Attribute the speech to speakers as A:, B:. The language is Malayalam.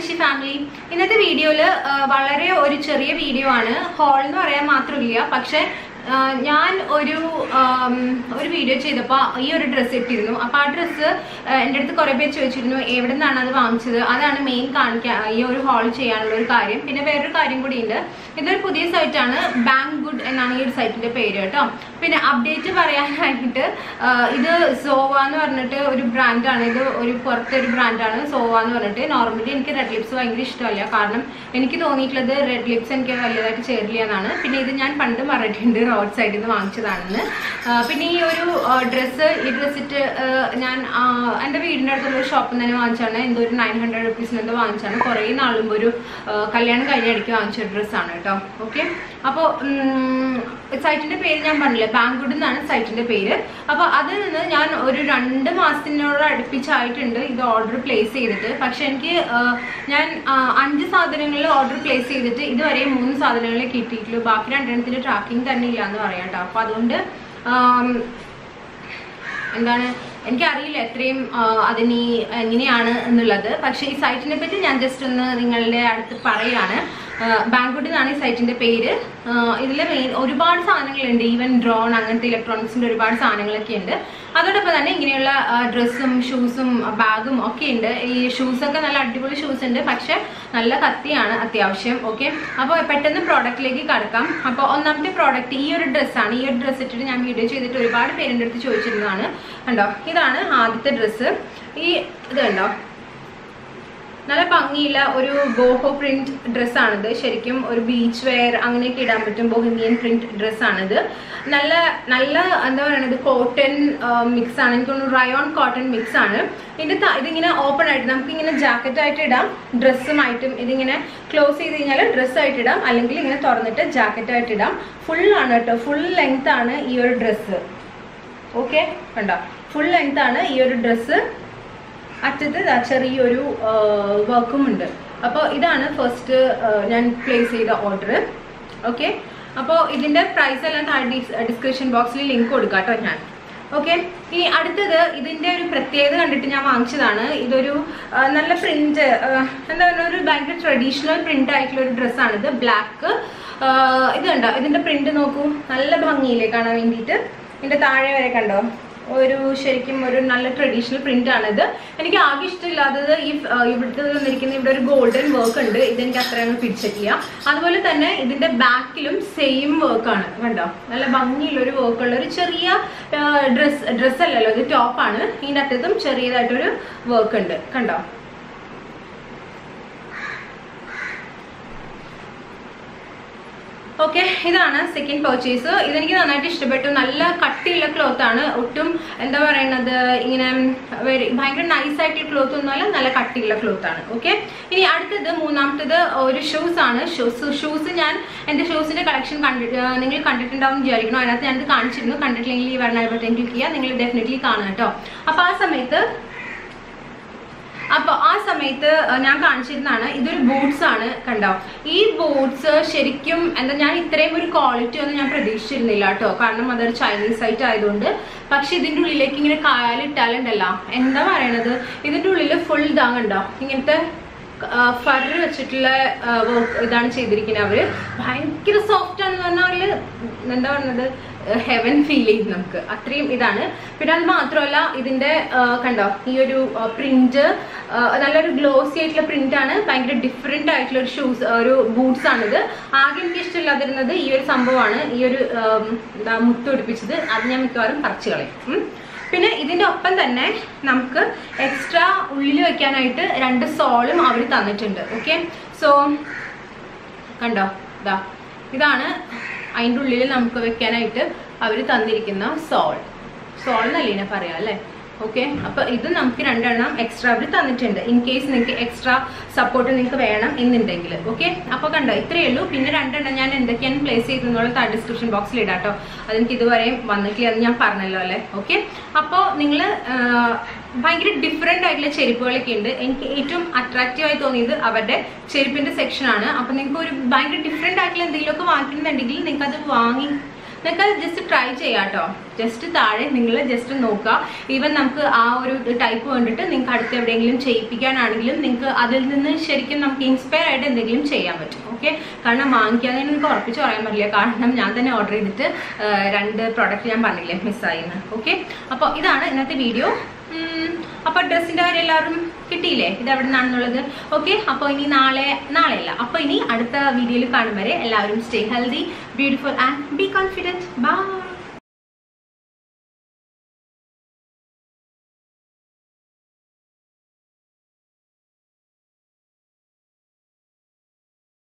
A: ഋഷി ഫാമിലി ഇന്നത്തെ വീഡിയോയില് വളരെ ഒരു ചെറിയ വീഡിയോ ആണ് ഹോൾ എന്ന് പറയാൻ മാത്രമില്ല പക്ഷെ ആ, ഞാൻ ഒരു ആം, ഒരു വീഡിയോ ചെയ്തപ്പോൾ ഈ ഒരു ഡ്രസ്സ് ഇട്ടിരുന്നു അപ്പോൾ ആ ഡ്രസ്സ് എൻ്റെ അടുത്ത് കുറേ പേര് ചോദിച്ചിരുന്നു എവിടെ നിന്നാണ് അത് വാങ്ങിച്ചത് അതാണ് മെയിൻ കാണിക്കാൻ ഈ ഒരു ഹോൾ ചെയ്യാനുള്ള ഒരു കാര്യം പിന്നെ വേറൊരു കാര്യം കൂടി ഉണ്ട് ഇതൊരു പുതിയ സൈറ്റാണ് ബാങ്ക് ഗുഡ് എന്നാണ് ഈ ഒരു സൈറ്റിന്റെ പേര് കേട്ടോ പിന്നെ അപ്ഡേറ്റ് പറയാനായിട്ട് ആ, ഇത് സോവ എന്ന് പറഞ്ഞിട്ട് ഒരു ബ്രാൻഡാണ് ഇത് ഒരു പുറത്തെ ഒരു ബ്രാൻഡാണ് സോവ എന്ന് പറഞ്ഞിട്ട് നോർമലി എനിക്ക് റെഡ് ലിപ്സ് ഭയങ്കര ഇഷ്ടമല്ല കാരണം എനിക്ക് തോന്നിയിട്ടുള്ളത് റെഡ് ലിപ്സ് എനിക്ക് വലിയതായിട്ട് ചേരില്ല എന്നാണ് പിന്നെ ഇത് ഞാൻ പണ്ട് പറഞ്ഞിട്ടുണ്ട് റോഡ് സൈഡിൽ നിന്ന് വാങ്ങിച്ചതാണെന്ന് ആ, പിന്നെ ഈ ഒരു ഡ്രസ്സ് ഈ ഡ്രസ്സ് ഇട്ട് ആ, ഞാൻ ആ, എൻ്റെ വീടിൻ്റെ അടുത്തുള്ള ഒരു ഷോപ്പിൽ നിന്ന് തന്നെ വാങ്ങിച്ചാണ് എന്തോ ഒരു നയൻ ഹൺഡ്രഡ് റുപ്പീസിന് എന്തോ വാങ്ങിച്ചാണ് കുറേ നാളും ഒരു ആ, കല്യാണം കഴിഞ്ഞ ഇടയ്ക്ക് വാങ്ങിച്ച ഡ്രസ്സാണ് കേട്ടോ ഓക്കെ അപ്പോൾ സൈറ്റിന്റെ പേര് ഞാൻ പറഞ്ഞില്ലേ ബാങ്കുഡ് എന്നാണ് സൈറ്റിന്റെ പേര് അപ്പോൾ അതിൽ നിന്ന് ഞാൻ ഒരു രണ്ട് മാസത്തിനോട് അടുപ്പിച്ചായിട്ടുണ്ട് ഇത് ഓർഡർ പ്ലേസ് ചെയ്തിട്ട് പക്ഷെ എനിക്ക് ആ, ഞാൻ ആ, അഞ്ച് സാധനങ്ങളിൽ ഓർഡർ പ്ലേസ് ചെയ്തിട്ട് ഇതുവരെ മൂന്ന് സാധനങ്ങളെ കിട്ടിയിട്ടുള്ളൂ ബാക്കി രണ്ടെണ്ണത്തിന്റെ ട്രാക്കിംഗ് തന്നെ ഇല്ല എന്ന് പറയാം കേട്ടോ അപ്പോൾ അതുകൊണ്ട് ആം, എന്താണ് എനിക്കറിയില്ല എത്രയും ആ, അതിനി എങ്ങനെയാണ് എന്നുള്ളത് പക്ഷേ ഈ സൈറ്റിനെ പറ്റി ഞാൻ ജസ്റ്റ് ഒന്ന് നിങ്ങളുടെ അടുത്ത് പറയാണ് ബാങ്കുഡ് എന്നാണ് ഈ സൈറ്റിന്റെ പേര് ഇതിൽ മെയിൻ ഒരുപാട് സാധനങ്ങളുണ്ട് ഈവൻ ഡ്രോൺ അങ്ങനത്തെ ഇലക്ട്രോണിക്സിന്റെ ഒരുപാട് സാധനങ്ങളൊക്കെ ഉണ്ട് അതോടൊപ്പം തന്നെ ഇങ്ങനെയുള്ള ഡ്രസ്സും ഷൂസും ബാഗും ഒക്കെ ഉണ്ട് ഈ ഷൂസൊക്കെ നല്ല അടിപൊളി ഷൂസ് ഉണ്ട് പക്ഷെ നല്ല കത്തിയാണ് അത്യാവശ്യം ഓക്കെ അപ്പോൾ പെട്ടെന്ന് പ്രോഡക്റ്റിലേക്ക് കടക്കാം അപ്പോൾ ഒന്നാമത്തെ പ്രോഡക്റ്റ് ഈ ഒരു ഡ്രസ്സാണ് ഈ ഒരു ഡ്രസ്സ് ഇട്ടിട്ട് ഞാൻ വീഡിയോ ചെയ്തിട്ട് ഒരുപാട് പേരുടെ അടുത്ത് ചോദിച്ചിരുന്നതാണ് കണ്ടോ ഇതാണ് ആദ്യത്തെ ഡ്രസ്സ് ഈ ഇത് കണ്ടോ നല്ല ഭംഗിയുള്ള ഒരു ബോഹോ പ്രിന്റ് ഡ്രസ്സാണിത് ശരിക്കും ഒരു ബീച്ച് വെയർ അങ്ങനെയൊക്കെ ഇടാൻ പറ്റും ബോഹിമിയൻ പ്രിന്റ് ഡ്രസ്സാണിത് നല്ല നല്ല എന്താ പറയുന്നത് കോട്ടൺ മിക്സ് ആണ് എനിക്ക് തോന്നുന്നു റയോൺ കോട്ടൺ മിക്സ് ആണ് ഇതിന്റെ ത- ഇതിങ്ങനെ ഓപ്പൺ ആയിട്ട് നമുക്ക് ഇങ്ങനെ ജാക്കറ്റ് ആയിട്ട് ഇടാം ഡ്രസ്സുമായിട്ടും ഇതിങ്ങനെ ക്ലോസ് ചെയ്ത് കഴിഞ്ഞാൽ ഡ്രസ്സായിട്ട് ഇടാം അല്ലെങ്കിൽ ഇങ്ങനെ തുറന്നിട്ട് ജാക്കറ്റ് ആയിട്ട് ഇടാം ഫുൾ ആണ് കേട്ടോ ഫുൾ ലെങ്ത് ആണ് ഈ ഒരു ഡ്രസ്സ് ഓക്കെ കണ്ടോ ഫുൾ ലെങ്ത് ആണ് ഈ ഒരു ഡ്രസ്സ് അറ്റത്ത് ദാ ചെറിയൊരു വർക്കും ഉണ്ട് അപ്പോൾ ഇതാണ് ഫസ്റ്റ് ഞാൻ പ്ലേസ് ചെയ്ത ഓർഡർ ഓക്കെ അപ്പോൾ ഇതിൻ്റെ പ്രൈസ് എല്ലാം താഴെ ഡിസ്ക്രിപ്ഷൻ ബോക്സിൽ ലിങ്ക് കൊടുക്കാം കേട്ടോ ഞാൻ ഓക്കെ ഇനി അടുത്തത് ഇതിൻ്റെ ഒരു പ്രത്യേകത കണ്ടിട്ട് ഞാൻ വാങ്ങിച്ചതാണ് ഇതൊരു ആ, നല്ല പ്രിന്റ് എന്താ പറയുക ഒരു ഭയങ്കര ട്രഡീഷണൽ പ്രിന്റ് ആയിട്ടുള്ള ഒരു ഡ്രസ്സാണിത് ബ്ലാക്ക് ഇത് കണ്ടോ ഇതിൻ്റെ പ്രിന്റ് നോക്കൂ നല്ല ഭംഗിയില്ലേ കാണാൻ വേണ്ടിയിട്ട് ഇതിൻ്റെ താഴെ വരെ കണ്ടോ ഒരു ശരിക്കും ഒരു നല്ല ട്രഡീഷണൽ പ്രിന്റ് ആണിത് എനിക്ക് ആകെ ഇഷ്ടമില്ലാത്തത് ഈ ആ, ഇവിടുത്തെ വന്നിരിക്കുന്ന ഇവിടെ ഒരു ഗോൾഡൻ വർക്ക് ഉണ്ട് ഇതെനിക്ക് അത്രയും പിടിച്ചിട്ടില്ല അതുപോലെ തന്നെ ഇതിന്റെ ബാക്കിലും സെയിം വർക്കാണ് കണ്ടോ നല്ല ഭംഗിയുള്ള ഒരു വർക്കുള്ള ഒരു ചെറിയ ഡ്രസ് ഡ്രസ് അല്ലല്ലോ ഇത് ടോപ്പാണ് ഇതിൻ്റെ അറ്റത്തും ചെറിയതായിട്ടൊരു വർക്ക് ഉണ്ട് കണ്ടോ ഓക്കെ ഇതാണ് സെക്കൻഡ് പർച്ചേസ് ഇതെനിക്ക് നന്നായിട്ട് ഇഷ്ടപ്പെട്ടു നല്ല കട്ടിയുള്ള ക്ലോത്ത് ആണ് ഒട്ടും എന്താ പറയുന്നത് ഇങ്ങനെ very- ഭയങ്കര നൈസ് ആയിട്ടുള്ള ക്ലോത്ത് ഒന്നുമല്ല നല്ല കട്ടിയുള്ള ക്ലോത്ത് ആണ് ഓക്കെ ഇനി അടുത്തത് മൂന്നാമത്തത് ഒരു ഷൂസ് ആണ് ഷൂസ് ഷൂസ് ഞാൻ എൻ്റെ ഷൂസിന്റെ കളക്ഷൻ കണ്ടി ആ, നിങ്ങൾ കണ്ടിട്ടുണ്ടാവും എന്ന് വിചാരിക്കുന്നു അതിനകത്ത് ഞാനത് കാണിച്ചിരുന്നു കണ്ടിട്ടില്ലെങ്കിൽ ഈ വരണ ബട്ടൺ ക്ലിക്ക് ചെയ്യുക നിങ്ങൾ ഡെഫിനറ്റ്ലി കാണുക കേട്ടോ അപ്പോൾ ആ സമയത്ത് അപ്പോൾ ആ സമയത്ത് അഹ് ഞാൻ കാണിച്ചിരുന്നതാണ് ഇതൊരു ബൂട്ട്സ് ആണ് കണ്ടോ ഈ ബൂട്ട്സ് ശരിക്കും എന്താ ഞാൻ ഇത്രയും ഒരു ക്വാളിറ്റി ഒന്നും ഞാൻ പ്രതീക്ഷിച്ചിരുന്നില്ല കേട്ടോ കാരണം അതൊരു ചൈനീസ് സൈറ്റ് ആയതുകൊണ്ട് പക്ഷെ ഇതിൻ്റെ ഉള്ളിലേക്ക് ഇങ്ങനെ കാലിട്ടാലുണ്ടല്ലോ എന്താ പറയണത് ഇതിൻ്റെ ഉള്ളിൽ ഫുൾ ഇതാ കണ്ടോ ഇങ്ങനത്തെ ഫർ വെച്ചിട്ടുള്ള വർക്ക് ഇതാണ് ചെയ്തിരിക്കുന്നത് അവര് ഭയങ്കര സോഫ്റ്റ് ആണെന്ന് പറഞ്ഞാൽ എന്താ പറയുന്നത് ഹെവൻ ഫീൽ ചെയ്യും നമുക്ക് അത്രയും ഇതാണ് പിന്നെ അത് മാത്രമല്ല ഇതിന്റെ ആ, കണ്ടോ ഈ ഒരു പ്രിന്റ് നല്ലൊരു ഗ്ലോസി ആയിട്ടുള്ള പ്രിന്റ് ആണ് ഭയങ്കര ഡിഫറെന്റ് ആയിട്ടുള്ള ഒരു ഷൂസ് ഒരു ബൂട്ട്സ് ആണിത് ആകെ എനിക്ക് ഇഷ്ടമില്ലാതിരുന്നത് ഈ ഒരു സംഭവമാണ് ഈ ഒരു ആം, എന്താ മുത്ത് പിടിപ്പിച്ചത് അത് ഞാൻ മിക്കവാറും പറിച്ചു കളയും ഉം. പിന്നെ ഇതിന്റെ ഒപ്പം തന്നെ നമുക്ക് എക്സ്ട്രാ ഉള്ളിൽ വെക്കാനായിട്ട് രണ്ട് സോളും അവർ തന്നിട്ടുണ്ട് ഓക്കെ സോ കണ്ടോ ഇതാ ഇതാണ് അതിൻ്റെ ഉള്ളിൽ നമുക്ക് വെക്കാനായിട്ട് അവർ തന്നിരിക്കുന്ന സോൾ സോൾ എന്നല്ലേ ഇതിനെ പറയാം അല്ലേ ഓക്കെ അപ്പൊ ഇത് നമുക്ക് രണ്ടെണ്ണം എക്സ്ട്രാ അവർ തന്നിട്ടുണ്ട് ഇൻ കേസ് നിങ്ങൾക്ക് എക്സ്ട്രാ സപ്പോർട്ട് നിങ്ങൾക്ക് വേണം എന്നുണ്ടെങ്കിൽ ഓക്കെ അപ്പോൾ കണ്ടോ ഇത്രയേ ഉള്ളൂ പിന്നെ രണ്ടെണ്ണം ഞാൻ എന്തൊക്കെയാണ് പ്ലേസ് ചെയ്തെന്നുള്ള ഡിസ്ക്രിപ്ഷൻ ബോക്സിൽ ഇടാം കേട്ടോ അതെനിക്ക് ഇതുവരെയും വന്നിട്ടില്ല എന്ന് ഞാൻ പറഞ്ഞല്ലോ അല്ലേ ഓക്കെ അപ്പോൾ നിങ്ങൾ ഭയങ്കര ഡിഫറെൻ്റ് ആയിട്ടുള്ള ചെരുപ്പുകളൊക്കെ ഉണ്ട് എനിക്ക് ഏറ്റവും അട്രാക്റ്റീവ് ആയി തോന്നിയത് അവരുടെ ചെരുപ്പിന്റെ സെക്ഷൻ ആണ് അപ്പോൾ നിങ്ങൾക്ക് ഒരു ഭയങ്കര ഡിഫറെൻ്റ് ആയിട്ടുള്ള എന്തെങ്കിലുമൊക്കെ വാങ്ങിക്കുന്നുണ്ടെങ്കിൽ നിങ്ങൾക്ക് അത് വാങ്ങി നിങ്ങൾക്ക് അത് ജസ്റ്റ് ട്രൈ ചെയ്യാം കേട്ടോ ജസ്റ്റ് താഴെ നിങ്ങൾ ജസ്റ്റ് നോക്കുക ഈവൻ നമുക്ക് ആ ഒരു ടൈപ്പ് കണ്ടിട്ട് നിങ്ങൾക്ക് അടുത്ത് എവിടെയെങ്കിലും ചെയ്യിപ്പിക്കാനാണെങ്കിലും നിങ്ങൾക്ക് അതിൽ നിന്ന് ശരിക്കും നമുക്ക് ഇൻസ്പയർ ആയിട്ട് എന്തെങ്കിലും ചെയ്യാൻ പറ്റും ഓക്കെ കാരണം വാങ്ങിക്കാതെ നിങ്ങൾക്ക് ഉറപ്പിച്ച് പറയാൻ പറ്റില്ല കാരണം ഞാൻ തന്നെ ഓർഡർ ചെയ്തിട്ട് ആ, രണ്ട് പ്രോഡക്റ്റ് ഞാൻ പറഞ്ഞില്ലേ മിസ്സായിന്ന് ഓക്കെ അപ്പോൾ ഇതാണ് ഇന്നത്തെ വീഡിയോ അപ്പോൾ ഡ്രസ്സിൻ്റെ കാര്യം എല്ലാവരും കിട്ടിയില്ലേ ഇത് എവിടെ നിന്നാണെന്നുള്ളത് ഓക്കെ അപ്പോൾ ഇനി നാളെ നാളെയല്ല അപ്പോൾ ഇനി അടുത്ത വീഡിയോയിൽ കാണും വരെ എല്ലാവരും stay healthy beautiful and be confident by